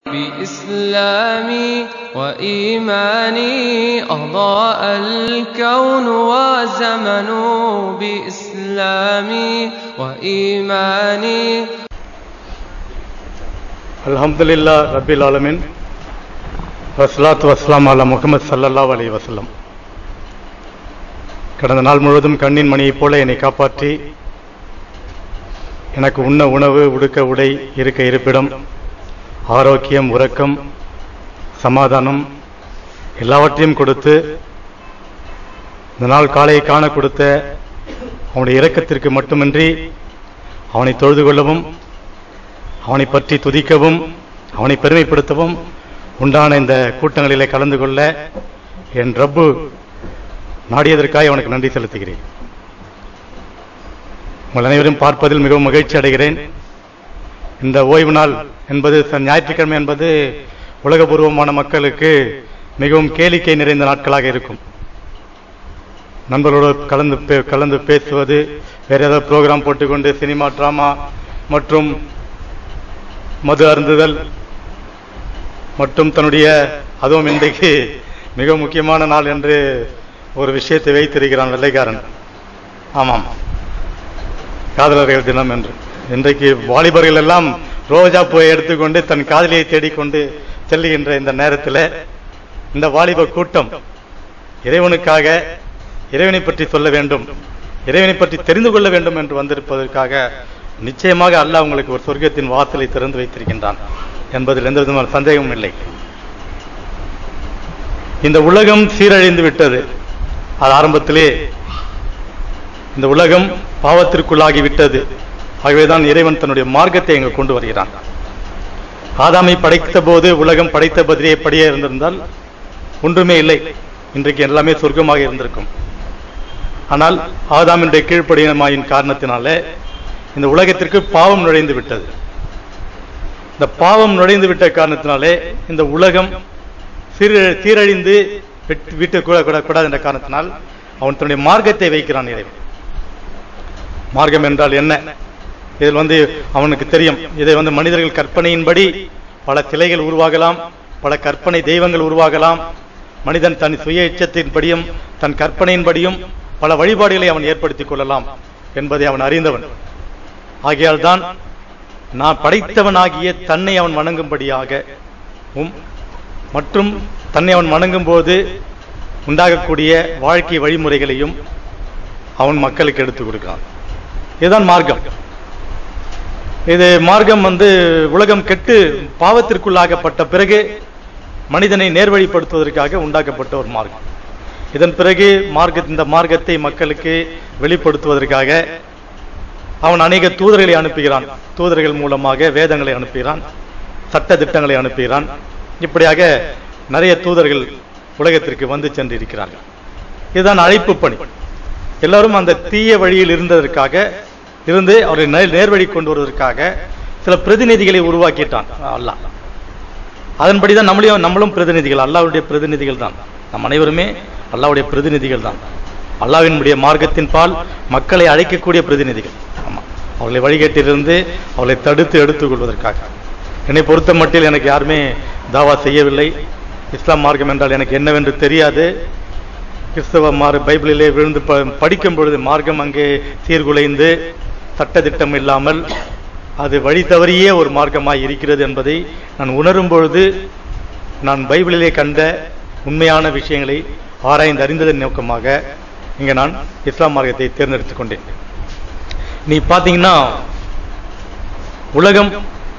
بإسلامي وإيماني أضاء الكون وزمن بإسلامي وإيماني அல்ஹம்துலில்லா ரபில் ஆலமின் வஸ்லாத்து வஸ்லாம் அலா முகமது சல்லல்லா அலி வசல்லம் கடந்த நாள் முழுவதும் கண்ணின் மணியைப் போல என்னை காப்பாற்றி எனக்கு உண்ண உணவு உடுக்க உடை இருக்க இருப்பிடம் ஆரோக்கியம் உறக்கம் சமாதானம் எல்லாவற்றையும் கொடுத்து இந்த நாள் காலையை காண கொடுத்த அவனுடைய இரக்கத்திற்கு மட்டுமின்றி அவனை தொழுது கொள்ளவும் அவனை பற்றி துதிக்கவும் அவனை பெருமைப்படுத்தவும் உண்டான இந்த கூட்டங்களிலே கலந்து கொள்ள என் ரப்பு நாடியதற்காக அவனுக்கு நன்றி செலுத்துகிறேன் உங்கள் அனைவரும் பார்ப்பதில் மிகவும் மகிழ்ச்சி அடைகிறேன் இந்த ஓய்வு நாள் என்பது ச- ஞாயிற்றுக்கிழமை என்பது உலகபூர்வமான மக்களுக்கு மிகவும் கேளிக்கை நிறைந்த நாட்களாக இருக்கும் நண்பர்களோடு கலந்து பே- கலந்து பேசுவது வேற ஏதாவது ப்ரோக்ராம் போட்டுக்கொண்டு சினிமா டிராமா மற்றும் மது அருந்துதல் மற்றும் தன்னுடைய அதுவும் இன்றைக்கு மிக முக்கியமான நாள் என்று ஒரு விஷயத்தை வைத்திருக்கிறான் வெள்ளைக்காரன் ஆமாம் காதலர்கள் தினம் என்று இன்றைக்கு வாலிபர்கள் எல்லாம் ரோஜா பூவை எடுத்துக்கொண்டு தன் காதலியை தேடிக்கொண்டு செல்லுகின்ற இந்த நேரத்தில் இந்த வாலிப கூட்டம் இறைவனுக்காக இறைவனை பற்றி சொல்ல வேண்டும் இறைவனை பற்றி தெரிந்து கொள்ள வேண்டும் என்று வந்திருப்பதற்காக நிச்சயமாக அல்லாஹ் உங்களுக்கு ஒரு சொர்க்கத்தின் வாசலை திறந்து வைத்திருக்கின்றான் என்பதில் எந்த விதமான சந்தேகமும் இல்லை இந்த உலகம் சீரழிந்து விட்டது அது ஆரம்பத்திலே இந்த உலகம் பாவத்திற்குள்ளாகி விட்டது ஆகவேதான் இறைவன் தன்னுடைய மார்க்கத்தை இங்கு கொண்டு வருகிறான் ஆதாமை படைத்த போது உலகம் படைத்த பதிலே படியே இருந்திருந்தால் ஒன்றுமே இல்லை இன்றைக்கு எல்லாமே சொர்க்கமாக இருந்திருக்கும் ஆனால் ஆதாமினுடைய கீழ்ப்படியமாயின் காரணத்தினாலே இந்த உலகத்திற்கு பாவம் நுழைந்து விட்டது இந்த பாவம் நுழைந்து விட்ட காரணத்தினாலே இந்த உலகம் சீர சீரழிந்து விட்டு- விட்டு கூட கூட- கூடாது என்ற காரணத்தினால் அவன் தன்னுடைய மார்க்கத்தை வைக்கிறான் இறைவன் மார்க்கம் என்றால் என்ன இதில் வந்து அவனுக்கு தெரியும் இதை வந்து மனிதர்கள் கற்பனையின்படி பல சிலைகள் உருவாகலாம் பல கற்பனை தெய்வங்கள் உருவாகலாம் மனிதன் தன் சுய இச்சத்தின்படியும் தன் கற்பனையின்படியும் பல வழிபாடுகளை அவன் ஏற்படுத்திக் கொள்ளலாம் என்பதை அவன் அறிந்தவன் ஆகையால் தான் நான் படைத்தவனாகிய தன்னை அவன் வணங்கும்படியாக உம் மற்றும் தன்னை அவன் வணங்கும் போது உண்டாகக்கூடிய வாழ்க்கை வழிமுறைகளையும் அவன் மக்களுக்கு எடுத்துக் கொடுக்கிறான் இதுதான் மார்க்கம் இது மார்க்கம் வந்து உலகம் கெட்டு பாவத்திற்குள்ளாகப்பட்ட பிறகு மனிதனை நேர்வழிப்படுத்துவதற்காக உண்டாக்கப்பட்ட ஒரு மார்க்கம் இதன் பிறகு மார்க்க இந்த மார்க்கத்தை மக்களுக்கு வெளிப்படுத்துவதற்காக அவன் அநேக தூதர்களை அனுப்புகிறான் தூதர்கள் மூலமாக வேதங்களை அனுப்புகிறான் சட்ட திட்டங்களை அனுப்புகிறான் இப்படியாக நிறைய தூதர்கள் உலகத்திற்கு வந்து சென்று இருக்கிறார்கள் இதுதான் அழைப்பு பணி எல்லாரும் அந்த தீய வழியில் இருந்ததற்காக இருந்து அவரை நேர் நேர்வழி கொண்டு வருவதற்காக சில பிரதிநிதிகளை உருவாக்கிட்டான் அல்லாஹ் அதன்படி தான் நம்மளையும் நம்மளும் பிரதிநிதிகள் அல்லாஹ்வுடைய பிரதிநிதிகள் தான் நம் அனைவருமே அல்லாஹ்வுடைய பிரதிநிதிகள் தான் அல்லாஹ்வினுடைய மார்க்கத்தின் பால் மக்களை அழைக்கக்கூடிய பிரதிநிதிகள் ஆமா அவர்களை வழிகேட்டிலிருந்து அவர்களை தடுத்து எடுத்துக் கொள்வதற்காக என்னை பொறுத்த மட்டில் எனக்கு யாருமே தாவா செய்யவில்லை இஸ்லாம் மார்க்கம் என்றால் எனக்கு என்னவென்று தெரியாது கிறிஸ்தவ மார் பைபிளிலே விழுந்து ப- படிக்கும் பொழுது மார்க்கம் அங்கே சீர்குலைந்து சட்டதிட்டம் இல்லாமல் அது வழி தவறியே ஒரு மார்க்கமாய் இருக்கிறது என்பதை நான் உணரும் பொழுது நான் பைபிளிலே கண்ட உண்மையான விஷயங்களை ஆராய்ந்து அறிந்ததன் நோக்கமாக இங்கே நான் இஸ்லாம் மார்க்கத்தை தேர்ந்தெடுத்துக் கொண்டேன் நீ பார்த்தீங்கன்னா உலகம்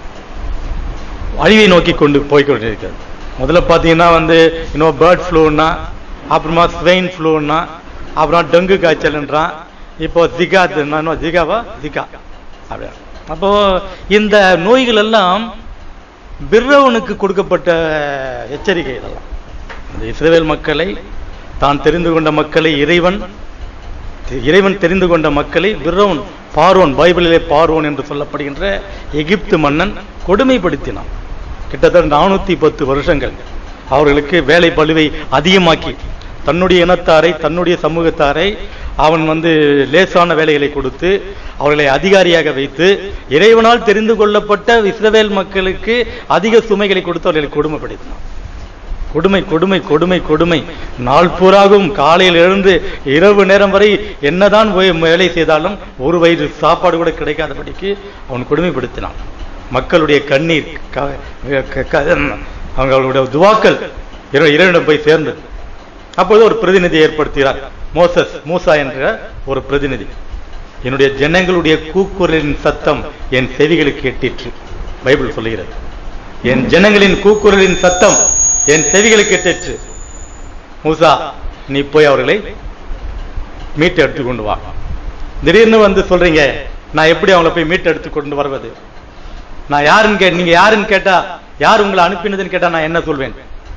அழிவை நோக்கி கொண்டு போய் கொண்டிருக்கிறது முதல்ல பார்த்தீங்கன்னா வந்து இன்னும் பேர்ட் ஃப்ளூன்னா அப்புறமா ஸ்வெயின் ஃப்ளூன்னா அப்புறம் டெங்கு காய்ச்சல்ன்றான் இப்போ ஜிகா இன்னும் ஜிகாவா ஜிகா அப்படியா அப்போ இந்த நோய்கள் எல்லாம் பிர்ரவனுக்கு கொடுக்கப்பட்ட எச்சரிக்கை இதெல்லாம் இந்த இஸ்ரவேல் மக்களை தான் தெரிந்து கொண்ட மக்களை இறைவன் இறைவன் தெரிந்து கொண்ட மக்களை பிர்ரவுன் பார்வோன் பைபிளிலே பார்வோன் என்று சொல்லப்படுகின்ற எகிப்து மன்னன் கொடுமைப்படுத்தினான் கிட்டத்தட்ட நானூத்தி பத்து வருஷங்கள் அவர்களுக்கு வேலை பளுவை அதிகமாக்கி தன்னுடைய இனத்தாரை தன்னுடைய சமூகத்தாரை அவன் வந்து லேசான வேலைகளை கொடுத்து அவர்களை அதிகாரியாக வைத்து இறைவனால் தெரிந்து கொள்ளப்பட்ட இஸ்ரவேல் மக்களுக்கு அதிக சுமைகளை கொடுத்து அவர்களை கொடுமைப்படுத்தினான் கொடுமை கொடுமை கொடுமை கொடுமை நாள் பூராகவும் காலையில் எழுந்து இரவு நேரம் வரை என்னதான் போய் வேலை செய்தாலும் ஒரு வயிறு சாப்பாடு கூட கிடைக்காதபடிக்கு அவன் கொடுமைப்படுத்தினான் மக்களுடைய கண்ணீர் க- க- க- அவங்களுடைய துவாக்கள் இறை- இறைவனிடம் போய் சேர்ந்தது அப்போது ஒரு பிரதிநிதி ஏற்படுத்துகிறார் மோசஸ் மூசா என்ற ஒரு பிரதிநிதி என்னுடைய ஜனங்களுடைய கூக்குரலின் சத்தம் என் செவிகளுக்கு எட்டிற்று பைபிள் சொல்லுகிறது என் ஜனங்களின் கூக்குரலின் சத்தம் என் செவிகளுக்கு எட்டிற்று மூசா நீ போய் அவர்களை மீட்டு எடுத்து கொண்டு வா திடீர்னு வந்து சொல்றீங்க நான் எப்படி அவங்கள போய் மீட்டு எடுத்து கொண்டு வருவது நான் யாருன்னு கே நீங்க யாருன்னு கேட்டா யார் உங்களை அனுப்பினதுன்னு கேட்டா நான் என்ன சொல்வேன்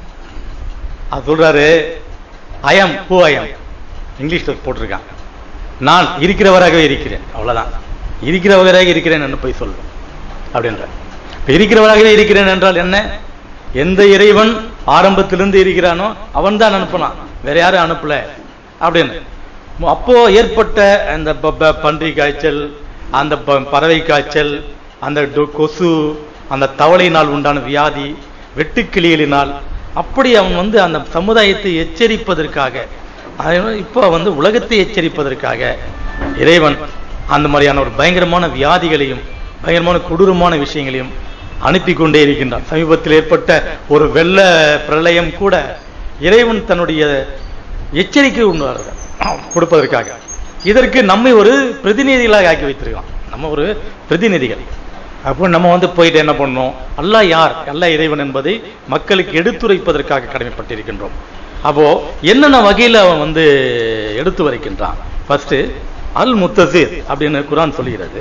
அது சொல்றாரு ஐயம் ஹூ ஐயம் இங்கிலீஷ்ல போட்டிருக்கான் நான் இருக்கிறவராகவே இருக்கிறேன் அவ்வளவுதான் இருக்கிறவராக இருக்கிறேன் என்று போய் சொல்லுவேன் அப்படின்ற இப்ப இருக்கிறவராகவே இருக்கிறேன் என்றால் என்ன எந்த இறைவன் ஆரம்பத்திலிருந்து இருக்கிறானோ அவன் தான் அனுப்பினான் வேற யாரும் அனுப்பல அப்படின்னு மு- அப்போ ஏற்பட்ட அந்த ப- ப- பன்றி காய்ச்சல் அந்த ப- பறவை காய்ச்சல் அந்த டு- கொசு அந்த தவளையினால் உண்டான வியாதி வெட்டுக்கிளிகளினால் அப்படி அவன் வந்து அந்த சமுதாயத்தை எச்சரிப்பதற்காக அதனால இப்போ வந்து உலகத்தை எச்சரிப்பதற்காக இறைவன் அந்த மாதிரியான ஒரு பயங்கரமான வியாதிகளையும் பயங்கரமான கொடூரமான விஷயங்களையும் அனுப்பி கொண்டே இருக்கின்றான் சமீபத்தில் ஏற்பட்ட ஒரு வெள்ள பிரளயம் கூட இறைவன் தன்னுடைய எச்சரிக்கை உண்டு கொடுப்பதற்காக இதற்கு நம்மை ஒரு பிரதிநிதிகளாக ஆக்கி வைத்திருக்கான் நம்ம ஒரு பிரதிநிதிகள் அப்போ நம்ம வந்து போயிட்டு என்ன பண்ணோம் அல்லாஹ் யார் அல்லாஹ் இறைவன் என்பதை மக்களுக்கு எடுத்துரைப்பதற்காக கடமைப்பட்டிருக்கின்றோம் அப்போ என்னென்ன வகையில் அவன் வந்து எடுத்து வரைக்கின்றான் ஃபர்ஸ்ட் அல் முத்தசீர் அப்படின்னு குரான் சொல்லுகிறது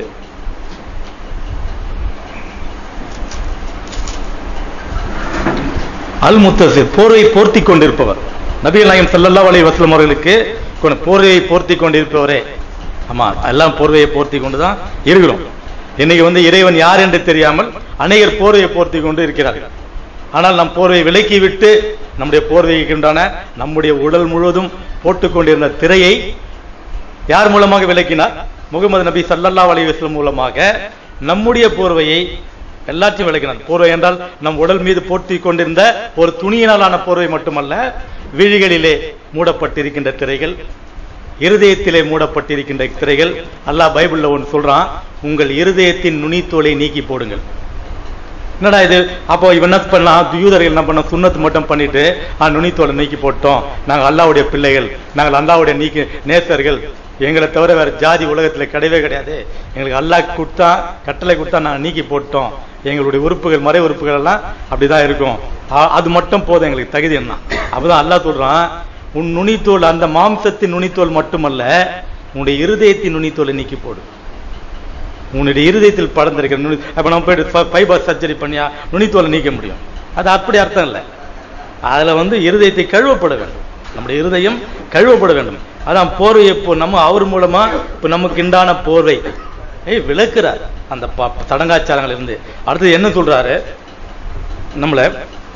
அல் முத்தசிர் போர்வை போர்த்தி கொண்டிருப்பவர் நபிகள் நாயகம் ஸல்லல்லாஹு அலைஹி வஸல்லம் அவர்களுக்கு கொண்டு போர்வையை போர்த்தி கொண்டிருப்பவரே ஆமா எல்லாம் போர்வையை போர்த்தி கொண்டு தான் இருக்கிறோம் இன்னைக்கு வந்து இறைவன் யார் என்று தெரியாமல் அநேகர் போர்வையை போர்த்தி கொண்டு இருக்கிறார்கள் ஆனால் நம் போர்வையை விலக்கி விட்டு நம்முடைய போர்வைக்குண்டான நம்முடைய உடல் முழுவதும் போட்டுக் கொண்டிருந்த திரையை யார் மூலமாக விளக்கினார் முகமது நபி ஸல்லல்லாஹு அலைஹி வஸல்லம் மூலமாக நம்முடைய போர்வையை எல்லாத்தையும் விளக்கினார் போர்வை என்றால் நம் உடல் மீது போர்த்தி கொண்டிருந்த ஒரு துணியினாலான போர்வை மட்டுமல்ல விழிகளிலே மூடப்பட்டிருக்கின்ற திரைகள் இருதயத்திலே மூடப்பட்டிருக்கின்ற திரைகள் அல்லாஹ் பைபிள்ல ஒன்று சொல்றான் உங்கள் இருதயத்தின் நுனித்தோலை நீக்கி போடுங்கள் என்னடா இது அப்போ இவன் என்ன பண்ணலாம் யூதர்கள் என்ன பண்ண சுண்ணத்து மட்டும் பண்ணிட்டு ஆ நுனித்தோலை நீக்கி போட்டோம் நாங்கள் அல்லாவுடைய பிள்ளைகள் நாங்கள் அல்லாவுடைய நீக்கி நேசர்கள் எங்களை தவிர வேற ஜாதி உலகத்துல கிடையவே கிடையாது எங்களுக்கு அல்லாஹ் கொடுத்தா கட்டளை கொடுத்தா நாங்கள் நீக்கி போட்டோம் எங்களுடைய உறுப்புகள் மறை உறுப்புகள் எல்லாம் அப்படிதான் இருக்கும் ஆ, அது மட்டும் போதும் எங்களுக்கு தகுதி என்ன அப்பதான் அல்லாஹ் சொல்றான் உன் நுனித்தோல் அந்த மாம்சத்தின் நுனித்தோல் மட்டுமல்ல உன்னுடைய இருதயத்தின் நுனித்தோலை நீக்கி போடு உன்னுடைய இருதயத்தில் படர்ந்திருக்கிற நுனி அப்ப நம்ம போயிட்டு ஃபைபர் சர்ஜரி பண்ணியா நுனித்தோலை நீக்க முடியும் அது அப்படி அர்த்தம் இல்லை அதுல வந்து இருதயத்தை கழுவப்பட வேண்டும் நம்முடைய இருதயம் கழுவப்பட வேண்டும் அதான் போர்வை இப்போ நம்ம அவர் மூலமா இப்போ நமக்கு உண்டான போர்வை ஏய் விளக்குறார் அந்த ப- சடங்காச்சாரங்கள் இருந்து அடுத்தது என்ன சொல்றாரு நம்மளை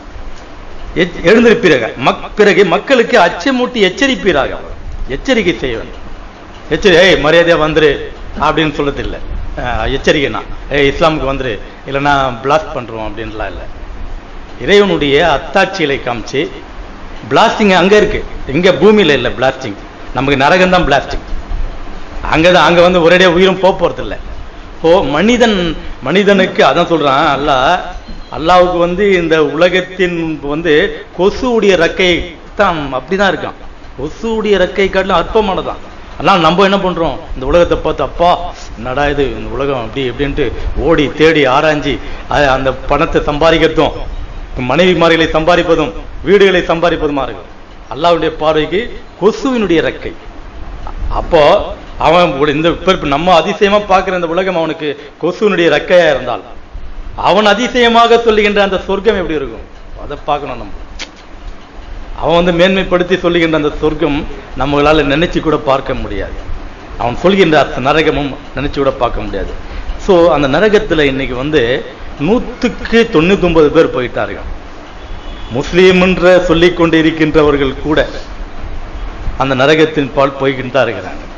எச்- எழுந்திருப்பீராக மக் பிறகு மக்களுக்கு அச்சமூட்டி எச்சரிப்பீராக எச்சரிக்கை செய்ய வேண்டும் எச்சரி ஏய் மரியாதையா வந்துரு அப்படின்னு சொல்றது இல்லை அஹ் எச்சரிக்கைனா ஏய் இஸ்லாமுக்கு வந்துரு இல்லைன்னா பிளாஸ்ட் பண்றோம் அப்படின்லாம் இல்லை இறைவனுடைய அத்தாட்சிகளை காமிச்சு பிளாஸ்டிங் அங்க இருக்கு இங்க பூமியில இல்ல பிளாஸ்டிங் நமக்கு நரகம் தான் பிளாஸ்டிங் அங்கதான் அங்க வந்து ஒரேடியா உயிரும் போக போறது இல்ல இப்போ மனிதன் மனிதனுக்கு அதான் சொல்றான் அல்லாஹ் அல்லாவுக்கு வந்து இந்த உலகத்தின் வந்து கொசுவுடைய ரெக்கை தான் அப்படிதான் இருக்கான் கொசுவுடைய ரெக்கை காட்டிலும் அற்பமானதான் ஆனால் நம்ம என்ன பண்றோம் இந்த உலகத்தை பார்த்து அப்பா என்னடா இது இந்த உலகம் அப்படி எப்படின்ட்டு ஓடி தேடி ஆராய்ஞ்சி அ- அந்த பணத்தை சம்பாதிக்கிறதும் மனைவிமார்களை சம்பாதிப்பதும் வீடுகளை சம்பாதிப்பதுமா இருக்கு அல்லாவுடைய பார்வைக்கு கொசுவினுடைய ரெக்கை அப்போ அவன் ஒரு இந்த இப்ப இப்ப நம்ம அதிசயமா பார்க்கிற இந்த உலகம் அவனுக்கு கொசுவினுடைய ரெக்கையா இருந்தால் அவன் அதிசயமாக சொல்லுகின்ற அந்த சொர்க்கம் எப்படி இருக்கும் அதை பார்க்கணும் நம்ம அவன் வந்து மேன்மைப்படுத்தி சொல்லுகின்ற அந்த சொர்க்கம் நம்மளால நினைச்சு கூட பார்க்க முடியாது அவன் சொல்கின்ற அந்த நரகமும் நினைச்சு கூட பார்க்க முடியாது சோ அந்த நரகத்துல இன்னைக்கு வந்து நூத்துக்கு தொண்ணூத்தி ஒன்பது பேர் போயிட்டார்கள் முஸ்லீம் என்று சொல்லிக் கொண்டு இருக்கின்றவர்கள் கூட அந்த நரகத்தின் பால் போய்கிட்டு தான் இருக்கிறாங்க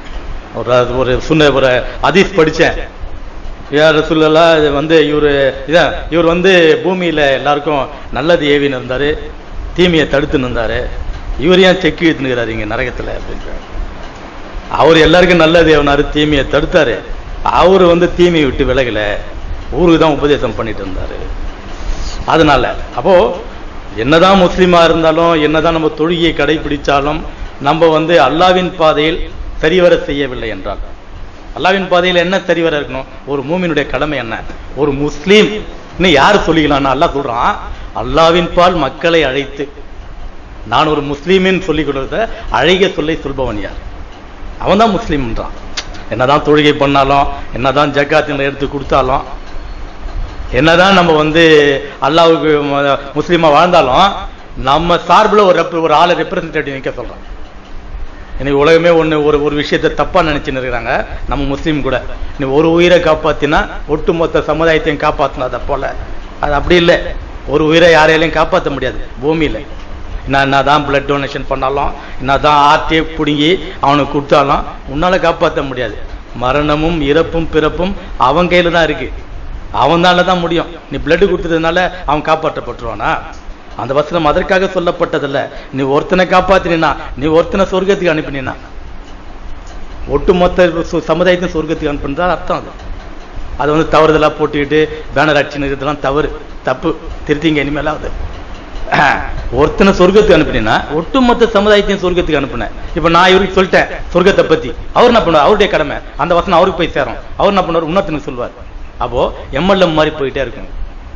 ஒரு ஒரு சுன்ன ஒரு அதீஸ் படிச்சேன் யார் சொல்லலாம் இது வந்து இவர் இதான் இவர் வந்து பூமியில எல்லாருக்கும் நல்லது ஏவின்னு இருந்தாரு தீமையை தடுத்துன்னு இருந்தாரு இவர் ஏன் செக்கு எடுத்துனுக்கிறாரு இங்க நரகத்துல அப்படின்றாரு அவர் எல்லாருக்கும் நல்லது ஏவனாரு தீமையை தடுத்தாரு அவர் வந்து தீமையை விட்டு விலகல ஊருக்கு தான் உபதேசம் பண்ணிட்டு இருந்தாரு அதனால அப்போ என்னதான் முஸ்லீமா இருந்தாலும் என்னதான் நம்ம தொழுகையை கடைபிடிச்சாலும் நம்ம வந்து அல்லாவின் பாதையில் சரிவர செய்யவில்லை என்றால் அல்லாவின் பாதையில் என்ன சரிவர இருக்கணும் ஒரு மூமினுடைய கடமை என்ன ஒரு முஸ்லீம் யார் சொல்லிக்கலாம்னு அல்லாஹ் சொல்றான் அல்லாவின் பால் மக்களை அழைத்து நான் ஒரு முஸ்லீமின் சொல்லிக் கொடுத்த அழகிய சொல்லை சொல்பவன் யார் அவன் தான் முஸ்லீம்ன்றான் என்னதான் தொழுகை பண்ணாலும் என்னதான் ஜக்காத்தின் எடுத்து கொடுத்தாலும் என்னதான் நம்ம வந்து அல்லாவுக்கு ம- முஸ்லீமா வாழ்ந்தாலும் நம்ம சார்பில் ஒரு rep- ஒரு ஆளை ரெப்ரசன்டேட்டிவ் நிற்க சொல்றோம் இன்னைக்கு உலகமே ஒண்ணு ஒரு ஒரு விஷயத்தை தப்பா நினைச்சுன்னு இருக்கிறாங்க நம்ம முஸ்லீம் கூட நீ ஒரு உயிரை காப்பாத்தினா ஒட்டுமொத்த சமுதாயத்தையும் காப்பாத்தினா அதை போல அது அப்படி இல்லை ஒரு உயிரை யாரையாலையும் காப்பாற்ற முடியாது பூமியில நான் என்னதான் பிளட் டொனேஷன் பண்ணாலும் என்னதான் ஆர்டியை பிடுங்கி அவனுக்கு கொடுத்தாலும் உன்னால காப்பாற்ற முடியாது மரணமும் இறப்பும் பிறப்பும் அவன் கையில தான் இருக்கு அவனால தான் முடியும் நீ பிளட் கொடுத்ததுனால அவன் காப்பாற்றப்பட்டுருவானா அந்த வசனம் அதற்காக சொல்லப்பட்டதல்ல நீ ஒருத்தனை காப்பாத்தினா நீ ஒருத்தனை சொர்க்கத்துக்கு அனுப்பினா ஒட்டுமொத்த சு- சமுதாயத்தையும் சொர்க்கத்துக்கு அனுப்புனதா அர்த்தம் அது அதை வந்து தவறுதலா போட்டுக்கிட்டு பேனர் அடிச்சுன்னு இருக்கிறதுலாம் தவறு தப்பு திருத்திங்க இனிமேலாவது ஒருத்தனை சொர்க்கத்துக்கு அனுப்பினா ஒட்டுமொத்த சமுதாயத்தையும் சொர்க்கத்துக்கு அனுப்புனேன் இப்ப நான் இவருக்கு சொல்லிட்டேன் சொர்க்கத்தை பத்தி அவர் என்ன பண்ணுவார் அவருடைய கடமை அந்த வசனம் அவருக்கு போய் சேரும் அவர் என்ன பண்ணுவார் இன்னொருத்தனுக்கு சொல்வார் அப்போ எம்எல்ஏ மாதிரி போயிட்டே இருக்கும்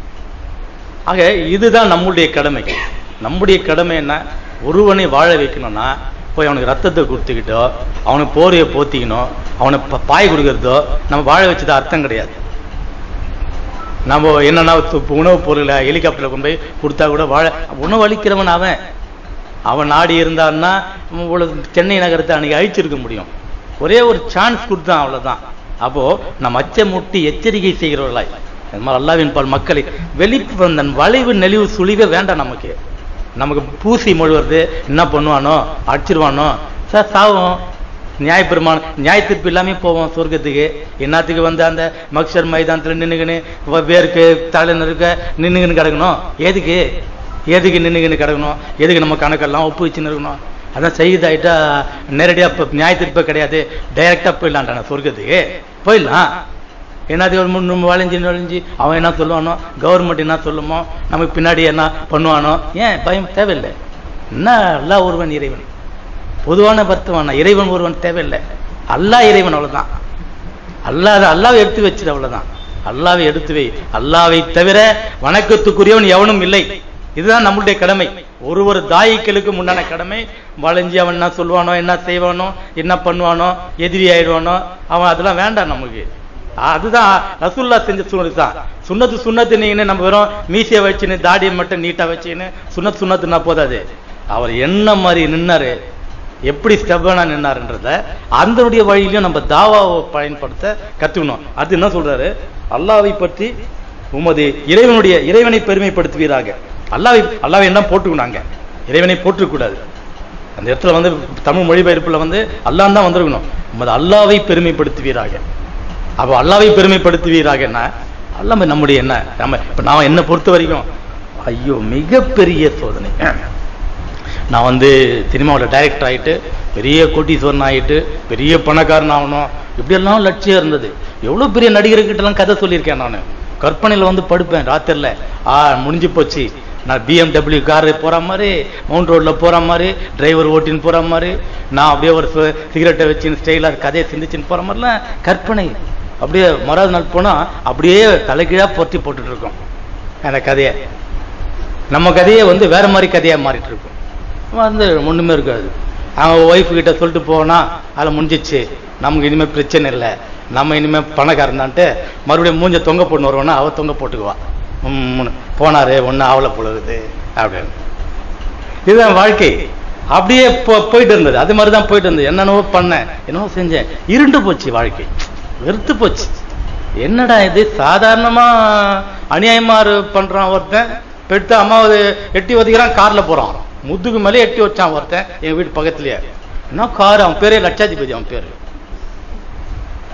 ஆக இதுதான் நம்முடைய கடமை நம்முடைய கடமை என்ன ஒருவனை வாழ வைக்கணும்னா போய் அவனுக்கு ரத்தத்தை கொடுத்துக்கிட்டோ அவனுக்கு போரையை போத்திக்கணும் அவனுக்கு ப- பாய் கொடுக்கறதோ நம்ம வாழ வச்சது அர்த்தம் கிடையாது நம்ம என்னன்னா து- உணவுப் பொருளை ஹெலிகாப்டர்ல கொண்டு போய் கொடுத்தா கூட வாழ உணவு அளிக்கிறவன் அவன் அவன் நாடி இருந்தான்னா இவ்வளவு சென்னை நகரத்தை அன்னைக்கு அழிச்சிருக்க முடியும் ஒரே ஒரு சான்ஸ் கொடுத்தான் அவ்வளவுதான் அப்போ நம்ம அச்சமுட்டி எச்சரிக்கை செய்கிறவர்களாய் இந்த மாதிரி அல்லாவின் பால் மக்களை வெளி அந்த வளைவு நெளிவு சுழிவே வேண்டாம் நமக்கு நமக்கு பூசி மொழுவது என்ன பண்ணுவானோ அடிச்சிருவானோ சார் சாவும் நியாயப்பெருமான் நியாய தீர்ப்பு எல்லாமே போவோம் சொர்க்கத்துக்கு என்னத்துக்கு வந்து அந்த மக்சர் மைதானத்துல நின்னுக்கின்னு வ- வேர்க்கு தலை நெருக்க நின்னுக்கின்னு கிடக்கணும் எதுக்கு எதுக்கு நின்னுக்கின்னு கிடக்கணும் எதுக்கு நம்ம கணக்கெல்லாம் ஒப்பு வச்சுன்னு இருக்கணும் அதான் செய்தாயிட்டா நேரடியா இப்போ நியாய தீர்ப்பே கிடையாது டைரக்டா போயிடலான்டான சொர்க்கத்துக்கு போயிடலாம் என்னது ஒரு முன்னு வளைஞ்சு நுழைஞ்சு அவன் என்ன சொல்லுவானோ கவர்மெண்ட் என்ன சொல்லுமோ நமக்கு பின்னாடி என்ன பண்ணுவானோ ஏன் பயம் தேவையில்லை என்ன அல்லாஹ் ஒருவன் இறைவன் பொதுவான பத்துவான இறைவன் ஒருவன் தேவையில்லை அல்லாஹ் இறைவன் அவ்வளவுதான் அல்லாத அல்லாவை எடுத்து வச்சிரு அவ்வளவுதான் அல்லாவை எடுத்து வை அல்லாவை தவிர வணக்கத்துக்குரியவன் எவனும் இல்லை இதுதான் நம்மளுடைய கடமை ஒரு ஒரு தாயிக்களுக்கு முன்னான கடமை வளைஞ்சி அவன் என்ன சொல்லுவானோ என்ன செய்வானோ என்ன பண்ணுவானோ எதிரி ஆயிடுவானோ அவன் அதெல்லாம் வேண்டாம் நமக்கு அதுதான் ரசூல்லா செஞ்ச சுண்ணத்து தான் சுண்ணத்து சுண்ணத்து நீங்கன்னு நம்ம வெறும் மீசையை வச்சுன்னு தாடியை மட்டும் நீட்டா வச்சுன்னு சுண்ணத்து சுண்ணத்துனா போதாது அவர் என்ன மாதிரி நின்னாரு எப்படி ஸ்டெபனா நின்னாருன்றத அந்தனுடைய வழியிலையும் நம்ம தாவாவை பயன்படுத்த கத்துக்கணும் அது என்ன சொல்றாரு அல்லாவை பற்றி உமது இறைவனுடைய இறைவனை பெருமைப்படுத்துவீராக அல்லாவை அல்லாவை என்ன போட்டுக்கணுங்க இறைவனை போட்டுக்கூடாது அந்த இடத்துல வந்து தமிழ் மொழிபெயர்ப்புல வந்து அல்லாஹ் தான் வந்திருக்கணும் உமது அல்லாவை பெருமைப்படுத்துவீராக அப்போ அல்லாவை பெருமைப்படுத்துவீராகன்னா அல்லாம நம்முடைய என்ன நம்ம இப்ப நான் என்னை பொறுத்த வரைக்கும் ஐயோ மிகப்பெரிய சோதனை நான் வந்து சினிமாவில் டைரக்டர் ஆயிட்டு பெரிய கோட்டீஸ்வரன் ஆயிட்டு பெரிய பணக்காரன் ஆகணும் இப்படியெல்லாம் லட்சியம் இருந்தது எவ்வளோ பெரிய நடிகர்கிட்டலாம் கதை சொல்லியிருக்கேன் நான் கற்பனையில் வந்து படுப்பேன் ராத்திரில ஆ முடிஞ்சு போச்சு நான் பிஎம்டபிள்யூ கார் போற மாதிரி மவுண்ட் ரோட்ல போற மாதிரி டிரைவர் ஓட்டின்னு போற மாதிரி நான் அப்படியே ஒரு சிகரெட்டை வச்சுன்னு ஸ்டைலாக கதையை சிந்திச்சுன்னு போற மாதிரிலாம் கற்பனை அப்படியே மறாவது நாள் போனா அப்படியே தலைகீழா பொருத்தி போட்டுட்டு இருக்கோம் அந்த கதையை நம்ம கதையை வந்து வேற மாதிரி கதையா மாறிட்டு இருக்கும் வந்து ஒண்ணுமே இருக்காது அவன் ஒய்ஃப் கிட்ட சொல்லிட்டு போனா அதில் முடிஞ்சிச்சு நமக்கு இனிமே பிரச்சனை இல்லை நம்ம இனிமே பணக்காரன்தான்ட்டு மறுபடியும் மூஞ்ச தொங்க போட்டு வருவோன்னா அவ தொங்க போட்டுக்குவா உம்முன்னு. போனாரு ஒண்ணு ஆவலை பொழுது அப்படின்னு இதுதான் வாழ்க்கை அப்படியே போ- போயிட்டு இருந்தது அது மாதிரி தான் போயிட்டு இருந்தது என்னென்னவோ பண்ணேன் என்னவோ செஞ்சேன் இருண்டு போச்சு வாழ்க்கை வெறுத்து போச்சு என்னடா இது சாதாரணமா அநியாயமா இரு- பண்றான் ஒருத்தன் பெட்டு அம்மாவது எட்டி ஒதுக்கிறான் கார்ல போறான் முதுகு மேலே எட்டி வச்சான் ஒருத்தன் என் வீட்டு பக்கத்துலயே என்ன கார் அவன் பேரே லட்சாதிபதி அவன் பேரு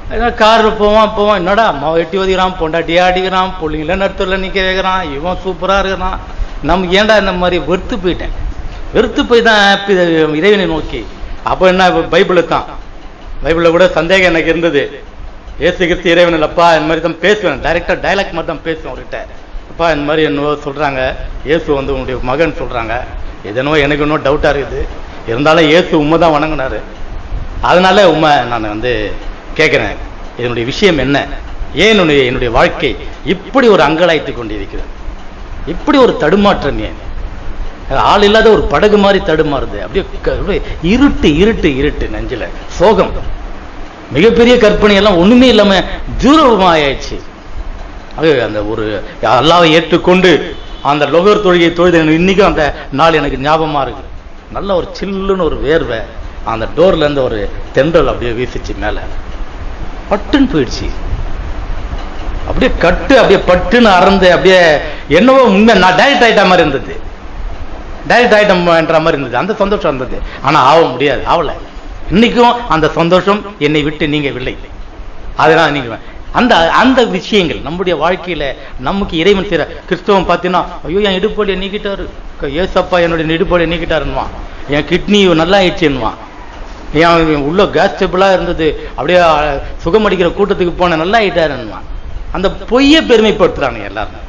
காரில் போவான் போவான் என்னடா அம்மாவை எட்டி ஒதுக்கிறான் பொண்டாட்டியா அடிக்கிறான் பிள்ளைங்கள நடுத்தரில் நிற்க வைக்கிறான் இவன் சூப்பராக இருக்கிறான் நமக்கு ஏன்டா இந்த மாதிரி வெறுத்து போயிட்டேன் வெறுத்து போய் தான் happy இறைவனை நோக்கி அப்போ என்ன பைபிளில் தான் பைபிளில் கூட சந்தேகம் எனக்கு இருந்தது ஏசு கிறிஸ்து இறைவன் இல்லப்பா இந்த மாதிரி தான் பேசுவேன் டைரக்டாக டைலாக் மாதிரி தான் பேசுவேன் அவர்கிட்ட அப்பா இந்த மாதிரி என்னவோ சொல்கிறாங்க இயேசு வந்து உன்னுடைய மகன் சொல்கிறாங்க எதனோ எனக்கு இன்னும் டவுட்டாக இருக்குது இருந்தாலும் இயேசு உண்மை தான் வணங்கினாரு அதனால உண்மை நான் வந்து கேட்குறேன் இதனுடைய விஷயம் என்ன ஏன் என்னுடைய என்னுடைய வாழ்க்கை இப்படி ஒரு அங்கலாய்த்து கொண்டிருக்கிறது இப்படி ஒரு தடுமாற்றம் ஏன் ஆள் இல்லாத ஒரு படகு மாதிரி தடுமாறுது அப்படியே க- அப்படியே இருட்டு இருட்டு இருட்டு நெஞ்சில சோகம் மிகப்பெரிய கற்பனை எல்லாம் ஒண்ணுமே இல்லாம ஜூரமாயாச்சு அது அந்த ஒரு அல்லாவை ஏற்றுக்கொண்டு அந்த லொகர் தொழுகை தொழுது எனக்கு இன்னைக்கும் அந்த நாள் எனக்கு ஞாபகமா இருக்கு நல்ல ஒரு சில்லுன்னு ஒரு வேர்வை அந்த டோர்ல இருந்து ஒரு தென்றல் அப்படியே வீசிச்சு மேல பட்டுன்னு போயிடுச்சு அப்படியே கட்டு அப்படியே பட்டுன்னு அறந்து அப்படியே என்னவோ உண்மை நான் டைரக்ட் ஆயிட்ட மாதிரி இருந்தது டைரக்ட் ஆயிட்டம்ன்ற மாதிரி இருந்தது அந்த சந்தோஷம் இருந்தது ஆனா ஆக முடியாது ஆகல இன்னைக்கும் அந்த சந்தோஷம் என்னை விட்டு நீங்கவில்லை அதனால நீங்க அந்த அந்த விஷயங்கள் நம்முடைய வாழ்க்கையில நமக்கு இறைவன் செய்யற கிறிஸ்தவம் பார்த்தீங்கன்னா ஐயோ என் இடுப்போலியை நீக்கிட்டாரு க- ஏசப்பா என்னுடைய இடுப்போலியை நீக்கிட்டாருன்னுவான் என் கிட்னி நல்லா ஆயிடுச்சுன்னுவான் என் உள்ள கேஸ் ஸ்டெபிளா இருந்தது அப்படியே அஹ், சுகம் அடிக்கிற கூட்டத்துக்கு போன நல்லா ஆயிட்டாருன்னுவான் அந்த பொய்யை பெருமைப்படுத்துறாங்க எல்லாரும்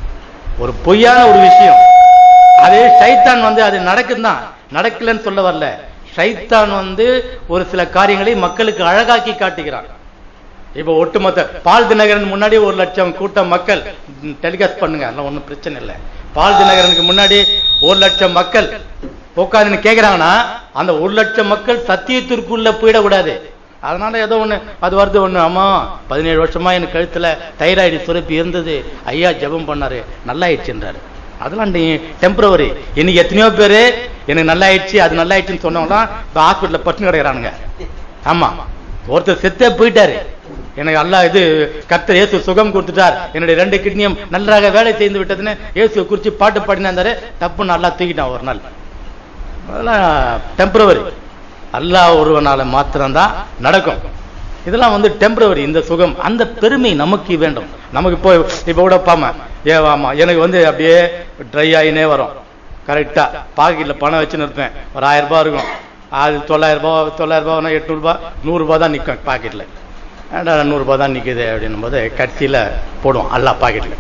ஒரு பொய்யான ஒரு விஷயம் அதே சைத்தான் வந்து அது நடக்குதுதான் நடக்கலன்னு சொல்ல வரல சைத்தான் வந்து ஒரு சில காரியங்களை மக்களுக்கு அழகாக்கி காட்டுகிறான் இப்போ ஒட்டுமொத்த பால் தினகரன் முன்னாடி ஒரு லட்சம் கூட்டம் மக்கள் டெலிகாஸ்ட் பண்ணுங்க அதெல்லாம் ஒன்றும் பிரச்சனை இல்லை பால் தினகரனுக்கு முன்னாடி ஒரு லட்சம் மக்கள் உட்காந்துன்னு கேட்குறாங்கன்னா அந்த ஒரு லட்சம் மக்கள் சத்தியத்திற்குள்ள போயிடக்கூடாது அதனால ஏதோ ஒண்ணு அது வருது ஒண்ணு ஆமா பதினேழு வருஷமா எனக்கு கழுத்துல தைராய்டு சுரப்பி இருந்தது ஐயா ஜெபம் பண்ணாரு நல்லா ஆயிடுச்சுன்றாரு அதெல்லாம் டெம்பரவரி இன்னைக்கு எத்தனையோ பேரு எனக்கு நல்லா ஆயிடுச்சு அது நல்லா ஆயிடுச்சுன்னு சொன்னவங்களாம் இப்போ ஹாஸ்பிட்டலில் பட்டு கிடக்குறானுங்க ஆமா ஒருத்தர் செத்தே போயிட்டாரு எனக்கு அல்லா இது கர்த்தர் இயேசு சுகம் கொடுத்துட்டார் என்னுடைய ரெண்டு கிட்னியும் நன்றாக வேலை செய்து விட்டதுன்னு இயேசு குறித்து பாட்டு பாடினா இருந்தாரு தப்பு நல்லா தூக்கிட்டான் ஒரு நாள் அதெல்லாம் டெம்பரவரி அல்லாஹ் ஒருவனால மாத்திரம்தான் நடக்கும் இதெல்லாம் வந்து டெம்பரவரி இந்த சுகம் அந்த பெருமை நமக்கு வேண்டும் நமக்கு இப்போ இப்போ கூட பாம ஏ ஆமா எனக்கு வந்து அப்படியே ட்ரை ஆகினே வரும் கரெக்டா பாக்கெட்ல பணம் வச்சுன்னு இருப்பேன் ஒரு ஆயிரம் ரூபாய் இருக்கும் அது தொள்ளாயிரம் ரூபாய் தொள்ளாயிரம் ரூபாய் எட்நூறுபா நூறுரூபா தான் நிற்கும் பாக்கெட்டில் ஏன்டா நூறுரூபா தான் நிற்குது அப்படின்னும் போது கடைசியில் போடுவோம் அல்லா பாக்கெட்டில்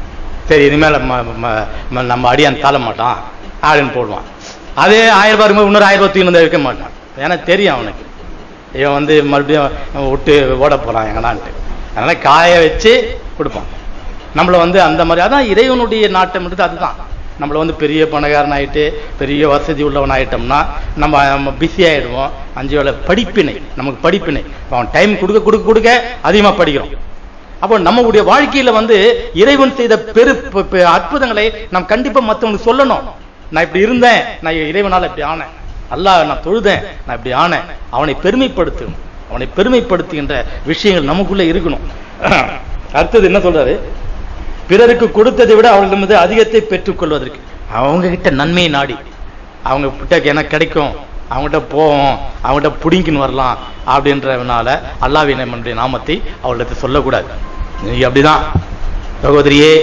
சரி இனிமேல் ம- ம- ம- நம்ம அடியான் தாழ மாட்டான் அப்படின்னு போடுவான் அதே ஆயிரம் ரூபாய் இருக்கும்போது இன்னொரு ஆயிரம் ரூபாய் தூக்கி வந்து வைக்க மாட்டான் ஏன்னா தெரியும் அவனுக்கு இவன் வந்து மறுபடியும் விட்டு ஓட போறான் எங்கனான்ட்டு அதனால காய வச்சு கொடுப்பான் நம்மள வந்து அந்த மாதிரி அதான் இறைவனுடைய நாட்டம்ன்றது அதுதான் நம்மள வந்து பெரிய பணக்காரன் ஆயிட்டு பெரிய வசதி உள்ளவன் ஆயிட்டோம்னா நம்ம நம்ம பிஸி ஆயிடுவோம் அஞ்சு வேளை படிப்பினை நமக்கு படிப்பினை அவன் டைம் கொடுக்க கொடுக்க கொடுக்க அதிகமாக படிக்கிறோம் அப்போ நம்மளுடைய வாழ்க்கையில வந்து இறைவன் செய்த பெரு பெ- பெ- அற்புதங்களை நாம் கண்டிப்பா மத்தவங்களுக்கு சொல்லணும் நான் இப்படி இருந்தேன் நான் இறைவனால இப்படி ஆனேன் அல்லாஹ் நான் தொழுதேன் நான் இப்படி ஆனேன் அவனை பெருமைப்படுத்தணும் அவனை பெருமைப்படுத்துகின்ற விஷயங்கள் நமக்குள்ள இருக்கணும் அடுத்தது என்ன சொல்றாரு பிறருக்கு கொடுத்ததை விட அவர்களிடமிருந்து அதிகத்தை பெற்றுக்கொள்வதற்கு அவங்க கிட்ட நன்மையை நாடி அவங்க கிட்ட எனக்கு கிடைக்கும் அவங்ககிட்ட போவோம் அவங்ககிட்ட புடிங்கின்னு வரலாம் அப்படின்றதுனால அல்லாவின் நம்முடைய நாமத்தை அவர்களிடத்தை சொல்லக்கூடாது நீ அப்படிதான் சகோதரியே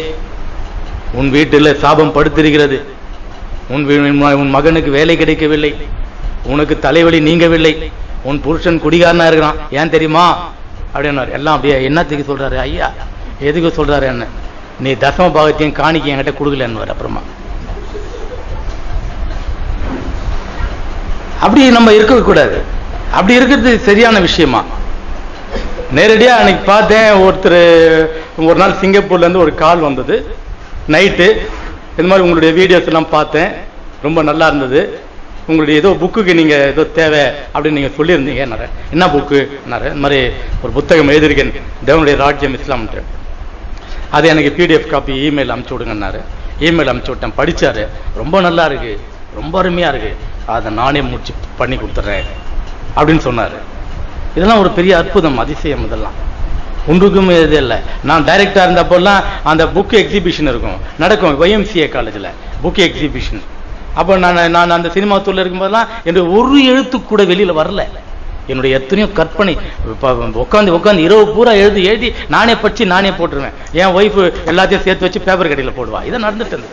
உன் வீட்டில் சாபம் படுத்திருக்கிறது உன் வீ- உன் மகனுக்கு வேலை கிடைக்கவில்லை உனக்கு தலைவலி நீங்கவில்லை உன் புருஷன் குடிகாரனா இருக்கிறான் ஏன் தெரியுமா அப்படின்னாரு எல்லாம் அப்படியே என்னத்துக்கு சொல்றாரு ஐயா எதுக்கு சொல்றாரு என்ன நீ தசம பாகத்தையும் காணிக்க என்கிட்ட கொடுக்கலன்னு அப்புறமா அப்படி நம்ம இருக்கவே கூடாது அப்படி இருக்கிறது சரியான விஷயமா நேரடியா அன்னைக்கு பார்த்தேன் ஒருத்தர் ஒரு நாள் சிங்கப்பூர்ல இருந்து ஒரு கால் வந்தது நைட்டு இந்த மாதிரி உங்களுடைய வீடியோஸ் எல்லாம் பார்த்தேன் ரொம்ப நல்லா இருந்தது உங்களுடைய ஏதோ புக்குக்கு நீங்க ஏதோ தேவை அப்படின்னு நீங்க சொல்லியிருந்தீங்க என்ன புக்கு இந்த மாதிரி ஒரு புத்தகம் எழுதியிருக்கேன் தேவனுடைய ராஜ்யம் இஸ்லாம்ட்டு அது எனக்கு பிடிஎஃப் காப்பி இமெயில் அனுப்பிச்சு விடுங்கன்னாரு இமெயில் அனுப்பிச்சு விட்டேன் படிச்சாரு ரொம்ப நல்லா இருக்கு ரொம்ப அருமையா இருக்கு அதை நானே முடிச்சு பண்ணி கொடுத்துட்றேன் அப்படின்னு சொன்னாரு இதெல்லாம் ஒரு பெரிய அற்புதம் அதிசயம் இதெல்லாம் ஒன்றுக்கும் இது இல்லை நான் டைரக்டா இருந்தப்போல்லாம் அந்த புக் எக்ஸிபிஷன் இருக்கும் நடக்கும் ஒய்எம்சிஏ காலேஜில் புக் எக்ஸிபிஷன் அப்போ நான் நான் அந்த சினிமா துறையில் இருக்கும்போதெல்லாம் என்னுடைய ஒரு எழுத்து கூட வெளியில வரல என்னுடைய எத்தனையோ கற்பனை உட்காந்து உட்காந்து இரவு பூரா எழுதி எழுதி நானே பற்றி நானே போட்டுருவேன் என் ஒய்ஃப் எல்லாத்தையும் சேர்த்து வச்சு பேப்பர் கடையில் போடுவா இதை நடந்துட்டு இருந்தது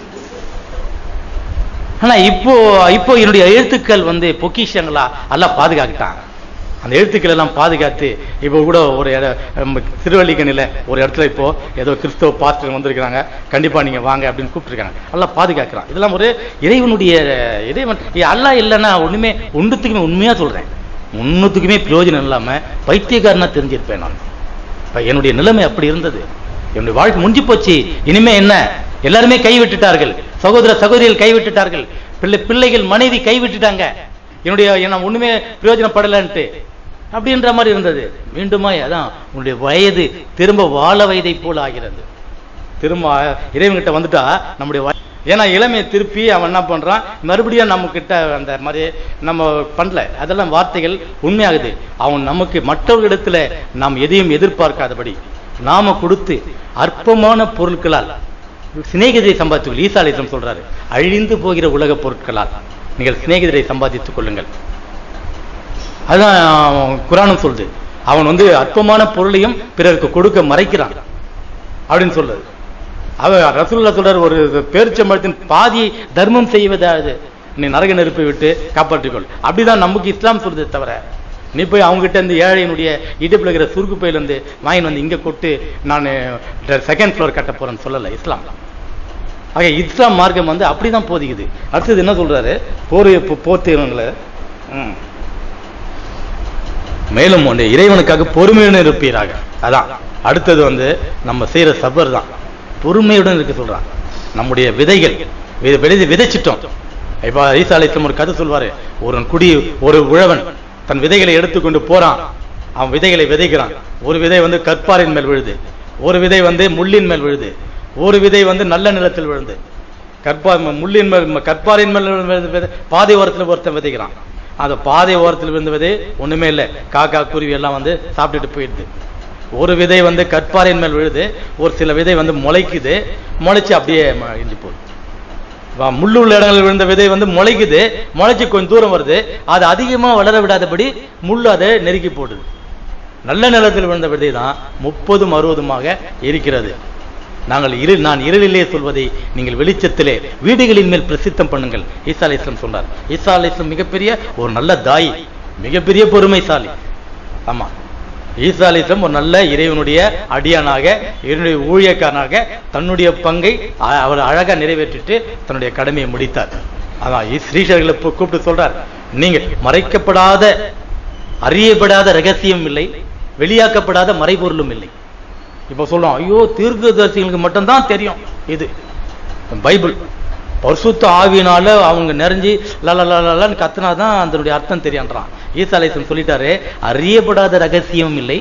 ஆனா இப்போ இப்போ என்னுடைய எழுத்துக்கள் வந்து பொக்கிஷங்களா எல்லாம் பாதுகாக்கிட்டான் அந்த எழுத்துக்கள் எல்லாம் பாதுகாத்து இப்போ கூட ஒரு இட நம்ம திருவள்ளிக்கணில ஒரு இடத்துல இப்போ ஏதோ கிறிஸ்தவ பாஸ்டர் வந்திருக்கிறாங்க கண்டிப்பா நீங்க வாங்க அப்படின்னு கூப்பிட்டுருக்காங்க எல்லாம் பாதுகாக்கிறான் இதெல்லாம் ஒரு இறைவனுடைய இறைவன் அல்லா இல்லைன்னா ஒண்ணுமே ஒன்றுத்துக்குமே உண்மையா சொல்றேன் ஒன்றுத்துக்குமே பிரயோஜனம் இல்லாம பைத்தியக்காரனா தெரிஞ்சிருப்பேன் நான் இப்ப என்னுடைய நிலைமை அப்படி இருந்தது என்னுடைய வாழ்க்கை முடிஞ்சு போச்சு இனிமே என்ன எல்லாருமே கைவிட்டுட்டார்கள் சகோதர சகோதரிகள் கைவிட்டுட்டார்கள் பிள்ளை பிள்ளைகள் மனைவி கைவிட்டுட்டாங்க என்னுடைய நான் ஒண்ணுமே பிரயோஜனப்படலன்ட்டு அப்படின்ற மாதிரி இருந்தது மீண்டுமா அதான் உன்னுடைய வயது திரும்ப வாழ வயதை போல ஆகிறது திரும்ப இறைவன்கிட்ட வந்துட்டா நம்முடைய வய- ஏன்னா இளமையை திருப்பி அவன் என்ன பண்றான் மறுபடியும் நம்ம கிட்ட அந்த மாதிரி நம்ம பண்ணல அதெல்லாம் வார்த்தைகள் உண்மையாகுது அவன் நமக்கு மற்றவர்களிடத்துல நாம் எதையும் எதிர்பார்க்காதபடி நாம கொடுத்து அற்பமான பொருட்களால் சிநேகிதரை சம்பாதித்துக் ஈசாலிசம் சொல்றாரு அழிந்து போகிற உலக பொருட்களால் நீங்கள் சிநேகிதரை சம்பாதித்துக் கொள்ளுங்கள் அதுதான் குரானும் சொல்லுது அவன் வந்து அற்பமான பொருளையும் பிறருக்கு கொடுக்க மறைக்கிறான் அப்படின்னு சொல்லுது அவ ரசூல்லா சொல்றாரு ஒரு பேரிச்சம்பழத்தின் பாதியை தர்மம் செய்வதாவது நீ நரக நெருப்பை விட்டு காப்பாற்றிக்கொள் அப்படிதான் நமக்கு இஸ்லாம் சொல்லுது தவிர நீ போய் அவங்க கிட்ட இருந்து ஏழையினுடைய இடுப்புல இருக்கிற சுருக்கு பையில இருந்து வாங்கி வந்து இங்க கொட்டு நான் செகண்ட் ஃப்ளோர் கட்ட போறேன்னு சொல்லல இஸ்லாம் ஆக இஸ்லாம் மார்க்கம் வந்து அப்படிதான் போதிக்குது அடுத்தது என்ன சொல்றாரு போர் போர்த்தவங்களை ம் மேலும் ஒன்று இறைவனுக்காக பொறுமையுடன் இருப்பீராக அதான் அடுத்தது வந்து நம்ம செய்யற சபர் தான் பொறுமையுடன் இருக்க சொல்றான் நம்முடைய விதைகள் வி- விதை விதைச்சிட்டோம் இப்ப ஈசா அலிஸ்லாம் ஒரு கதை சொல்வாரு ஒரு குடி ஒரு உழவன் தன் விதைகளை எடுத்துக்கொண்டு போறான் அவன் விதைகளை விதைக்கிறான் ஒரு விதை வந்து கற்பாரின் மேல் விழுது ஒரு விதை வந்து முள்ளின் மேல் விழுது ஒரு விதை வந்து நல்ல நிலத்தில் விழுது கற்பா முள்ளின் மேல் கற்பாரின் மேல் விழுந்த விதை பாதை ஓரத்தில் ஒருத்தன் விதைக்கிறான் அந்த பாதை ஓரத்தில் விழுந்த விதை ஒண்ணுமே இல்லை காக்கா குருவி எல்லாம் வந்து சாப்பிட்டுட்டு போயிடுது ஒரு விதை வந்து கற்பாரின் மேல் விழுது ஒரு சில விதை வந்து முளைக்குது முளைச்சு அப்படியே ம- இடிஞ்சு போகுது வா- முள்ளு உள்ள இடங்களில் விழுந்த விதை வந்து முளைக்குது முளைச்சு கொஞ்சம் தூரம் வருது அது அதிகமா வளர விடாதபடி முள்ளு அதை நெருக்கி போடுது நல்ல நிலத்தில் விழுந்த விதை தான் முப்பதும் அறுபதுமாக இருக்கிறது நாங்கள் இரு நான் இருளிலே சொல்வதை நீங்கள் வெளிச்சத்திலே வீடுகளின் மேல் பிரசித்தம் பண்ணுங்கள் ஈசா அலைஹிஸ்ஸலாம் சொன்னார் ஈசா அலைஹிஸ்ஸலாம் மிகப்பெரிய ஒரு நல்ல தாய் மிகப்பெரிய பொறுமைசாலி ஆமா ஈசா அலைஹிஸ்ஸலாம் ஒரு நல்ல இறைவனுடைய அடியானாக இறைவனுடைய ஊழியக்காரனாக தன்னுடைய பங்கை அ- அவர் அழகா நிறைவேற்றிட்டு தன்னுடைய கடமையை முடித்தார் அதான் ஈ- ஸ்ரீஷர்களை கூ- கூப்பிட்டு சொல்றார் நீங்க மறைக்கப்படாத அறியப்படாத ரகசியம் இல்லை வெளியாக்கப்படாத மறைபொருளும் இல்லை இப்ப சொல்றோம் ஐயோ தீர்க்கதரிசிகளுக்கு மட்டும்தான் தெரியும் இது பைபிள் பரிசுத்த ஆவியினால அவங்க நிறைஞ்சு லலலலன்னு கத்துனாதான் அதனுடைய அர்த்தம் தெரியான்றான் ஈசாலேசன் சொல்லிட்டாரு அறியப்படாத ரகசியம் இல்லை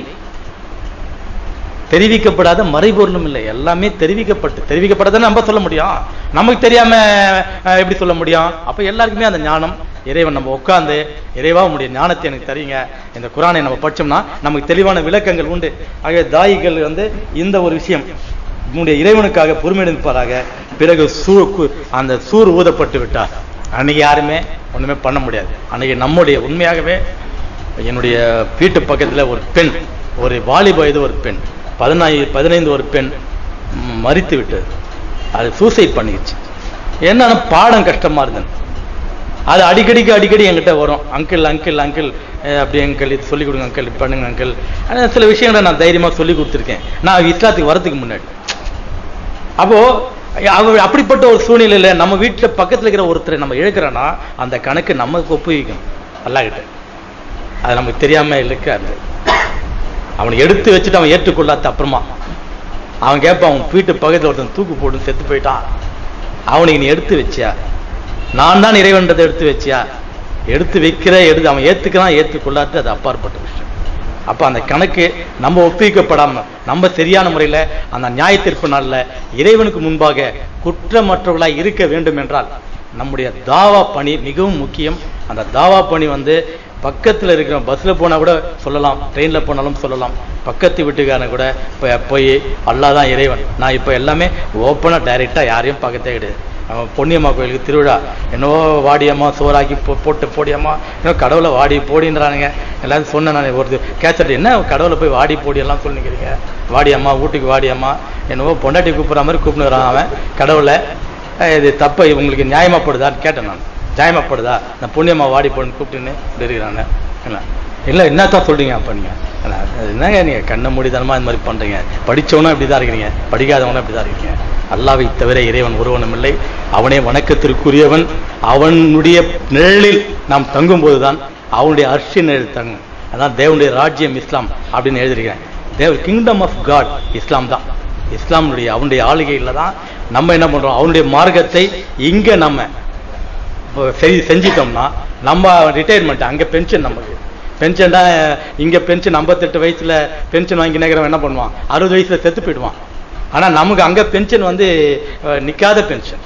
தெரிவிக்கப்படாத மறைபொருளும் இல்லை எல்லாமே தெரிவிக்கப்பட்டு தெரிவிக்கப்படாத நம்ம சொல்ல முடியும் நமக்கு தெரியாம அஹ், எப்படி சொல்ல முடியும் அப்ப எல்லாருக்குமே அந்த ஞானம் இறைவன் நம்ம உட்கார்ந்து இறைவா உங்களுடைய ஞானத்தை எனக்கு தரீங்க இந்த குரானை நம்ம படிச்சோம்னா நமக்கு தெளிவான விளக்கங்கள் உண்டு ஆகவே தாயிகள் வந்து இந்த ஒரு விஷயம் உன்னுடைய இறைவனுக்காக பொறுமையெடுப்பாராக பிறகு சூ கு- அந்த சூர் ஊதப்பட்டு விட்டார் அன்னைக்கு யாருமே ஒண்ணுமே பண்ண முடியாது அன்னைக்கு நம்முடைய உண்மையாகவே என்னுடைய வீட்டு பக்கத்துல ஒரு பெண் ஒரு வாலிப வயது ஒரு பெண் பதினாய் பதினைந்து ஒரு பெண் ம், மரித்து விட்டது அது சூசைட் பண்ணிடுச்சு என்னன்னா பாடம் கஷ்டமா இருந்தது அது அடிக்கடிக்கு அடிக்கடி என்கிட்ட வரும் அங்கிள் அங்கிள் அங்கிள் அப்படி அங்கிள் இது சொல்லிக் கொடுங்க அங்கிள் இது பண்ணுங்க அங்கிள் ஆனால் சில விஷயங்களை நான் தைரியமா சொல்லி கொடுத்துருக்கேன் நான் இஸ்லாத்துக்கு வரதுக்கு முன்னாடி அப்போ அவர் அப்படிப்பட்ட ஒரு சூழ்நிலையில நம்ம வீட்டுல பக்கத்துல இருக்கிற ஒருத்தரை நம்ம இழக்கிறோன்னா அந்த கணக்கு நமக்கு ஒப்புவிக்கணும் அல்லாஹ்கிட்ட அது நமக்கு தெரியாம இருக்காது அவனை எடுத்து வச்சுட்டு அவன் ஏற்றுக்கொள்ளாத அப்புறமா அவன் கேட்பான் அவன் வீட்டு பக்கத்துல ஒருத்தன் தூக்கு போட்டு செத்து போயிட்டான் அவனுக்கு நீ எடுத்து வச்சியா நான் தான் இறைவன்றதை எடுத்து வச்சியா எடுத்து வைக்கிற எடுத்து அவன் ஏத்துக்கிறான் ஏற்றுக்கொள்ளாது அது அப்பாற்பட்ட விஷயம் அப்ப அந்த கணக்கு நம்ம ஒப்புவிக்கப்படாம நம்ம சரியான முறையில அந்த நியாய தீர்ப்பு நாள்ல இறைவனுக்கு முன்பாக குற்றமற்றவர்களாய் இருக்க வேண்டும் என்றால் நம்முடைய தாவா பணி மிகவும் முக்கியம் அந்த தாவா பணி வந்து பக்கத்துல இருக்கிற பஸ்ல போனா கூட சொல்லலாம் ட்ரெயின்ல போனாலும் சொல்லலாம் பக்கத்து வீட்டுக்காரன் கூட இப்ப போய் அல்லாஹ் தான் இறைவன் நான் இப்ப எல்லாமே ஓப்பனா டைரக்டா யாரையும் பார்க்கத்தே கிடையாது அஹ், பொன்னியம்மா கோயிலுக்கு திருவிழா என்னவோ வாடியம்மா சோறாக்கி போ- போட்டு போடியம்மா என்னவோ கடவுளை வாடி போடின்றானுங்க எல்லாரும் சொன்னேன் நான் ஒரு கேச்சட் என்ன கடவுளை போய் வாடி போடி எல்லாம் சொல்லிக்கிறீங்க வாடியம்மா வீட்டுக்கு வாடியம்மா என்னவோ பொண்டாட்டி கூப்பிட்ற மாதிரி கூப்பிடுறான் அவன் கடவுளை அஹ், இது தப்பு உங்களுக்கு நியாயமாப்படுதான்னு கேட்டேன் நான் நியாயமாப்படுதா நான் புண்ணியம்மா வாடி போடுன்னு கூப்பிட்டுன்னு இப்படி இருக்கிறாங்க என்ன இல்லை என்னத்தான் சொல்றீங்க அப்போ நீங்கள் என்னங்க நீங்கள் கண்ண மூடித்தனமாக இந்த மாதிரி பண்ணுறீங்க படிச்சவனும் இப்படி தான் இருக்கிறீங்க படிக்காதவனும் இப்படி தான் இருக்கீங்க அல்லாவை தவிர இறைவன் ஒருவனும் இல்லை அவனே வணக்கத்திற்குரியவன் அவனுடைய நிழலில் நாம் தங்கும்போது தான் அவனுடைய அர்ஷி நிழல் தங்கும் அதான் தேவனுடைய ராஜ்யம் இஸ்லாம் அப்படின்னு எழுதியிருக்கிறேன் தேவ கிங்டம் ஆஃப் காட் இஸ்லாம் தான் இஸ்லாமுடைய அவனுடைய ஆளுகையில் தான் நம்ம என்ன பண்றோம் அவனுடைய மார்க்கத்தை இங்க நம்ம இப்போ சரி செஞ்சிட்டோம்னா நம்ம ரிட்டையர்மெண்ட் அங்கே பென்ஷன் நமக்கு பென்ஷன்டா இங்கே பென்ஷன் ஐம்பத்தெட்டு வயசுல பென்ஷன் வாங்கி நினைக்கிறவன் என்ன பண்ணுவான் அறுபது வயசுல செத்து போயிடுவான் ஆனால் நமக்கு அங்கே பென்ஷன் வந்து அஹ், நிக்காத பென்ஷன்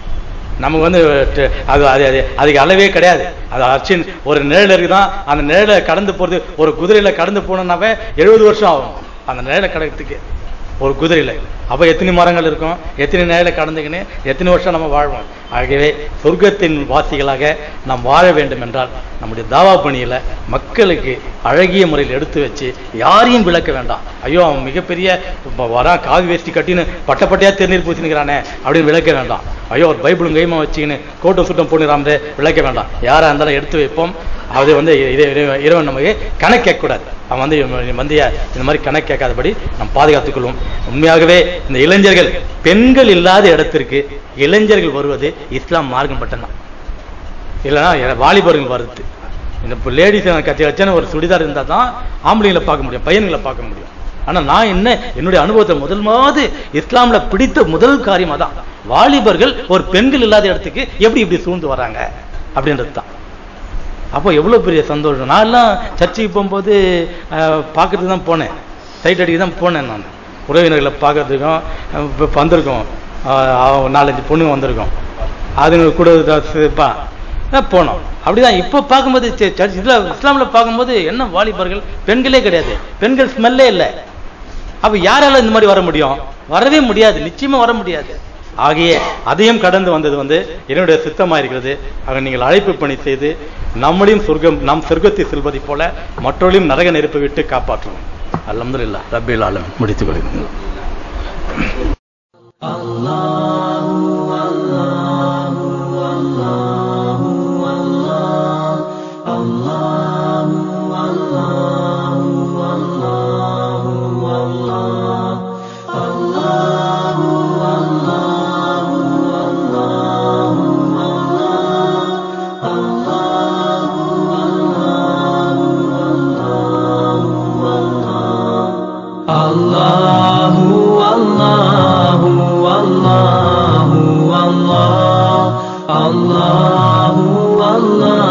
நமக்கு வந்து ட- அது அது அது அதுக்கு அளவே கிடையாது அது அர்ச்சின் ஒரு நிழல் இருக்குதான் அந்த நிழலை கடந்து போகிறது ஒரு குதிரையில கடந்து போனோம்னாவே எழுபது வருஷம் ஆகும் அந்த நிழலை கடக்கிறதுக்கு ஒரு குதிரையில அப்போ எத்தனை மரங்கள் இருக்கும் எத்தனை நிழலை கடந்துக்கின்னு எத்தனை வருஷம் நம்ம வாழ்வோம் ஆகவே சொர்க்கத்தின் வாசிகளாக நாம் வாழ வேண்டும் என்றால் நம்முடைய தாவா பணியில மக்களுக்கு அழகிய முறையில் எடுத்து வச்சு யாரையும் விளக்க வேண்டாம் ஐயோ அவன் மிகப்பெரிய இப்ப வரான் காவி வேஷ்டி கட்டின்னு பட்ட பட்டையா திருநீர் பூசினுக்கிறானே அப்படின்னு விளக்க வேண்டாம் ஐயோ ஒரு பைபிளும் கைமா வச்சுக்கின்னு கோட்டம் சுட்டம் போடுறாமே விளக்க வேண்டாம் யாரா இருந்தாலும் எடுத்து வைப்போம் அது வந்து இறை- இறை- இறைவன் நமக்கு கணக்கு கேட்கக்கூடாது அவன் வந்து இவன் வந்து இந்த மாதிரி கணக்கு கேட்காதபடி நாம் பாதுகாத்துக் கொள்வோம் உண்மையாகவே இந்த இளைஞர்கள் பெண்கள் இல்லாத இடத்திற்கு இளைஞர்கள் வருவது இஸ்லாம் மார்க்கம் மட்டும்தான் இல்லைன்னா எ- வாலிபர்கள் வருது இந்த இப்போ லேடிஸ் கட்சி வச்சேன்னு ஒரு சுடிதார் இருந்தால் தான் ஆம்பளைங்களை பார்க்க முடியும் பையன்களை பார்க்க முடியும் ஆனா நான் என்ன என்னுடைய அனுபவத்தை முதல் மாவது இஸ்லாம்ல பிடித்த முதல் காரியம் அதான் வாலிபர்கள் ஒரு பெண்கள் இல்லாத இடத்துக்கு எப்படி இப்படி சூழ்ந்து வராங்க அப்படின்றது தான் அப்போ எவ்வளோ பெரிய சந்தோஷம் நான் எல்லாம் சர்ச்சுக்கு போகும்போது அஹ், பார்க்கறதுக்கு தான் போனேன் சைட் அடிக்க தான் போனேன் நான் உறவினர்களை பார்க்கறதுக்கும் அஹ், இப்போ வந்திருக்கோம் அஹ், அவ- நாலஞ்சு பொண்ணுங்க வந்திருக்கோம் அதுங்க கூட தான் சி- பா அஹ், போனோம் அப்படிதான் இப்போ பார்க்கும்போது சே- சர்ச் இதில் இஸ்லாமில் பார்க்கும்போது என்ன வாலிபர்கள் பெண்களே கிடையாது பெண்கள் ஸ்மெல்லே இல்லை அப்ப யாரால இந்த மாதிரி வர முடியும் வரவே முடியாது நிச்சயமா வர முடியாது ஆகிய அதையும் கடந்து வந்தது வந்து என்னுடைய சித்தமா இருக்கிறது ஆக நீங்கள் அழைப்பு பணி செய்து நம்மளையும் சொர்க்கம் நாம் சொர்க்கத்தை செல்வதை போல மற்றவர்களையும் நரக நெருப்பை விட்டு காப்பாற்றுவோம் அல்ஹம்துலில்லாஹ் ரப்பில் ஆலம் முடித்துக் கொள்கிறேன் الله والله والله والله الله والله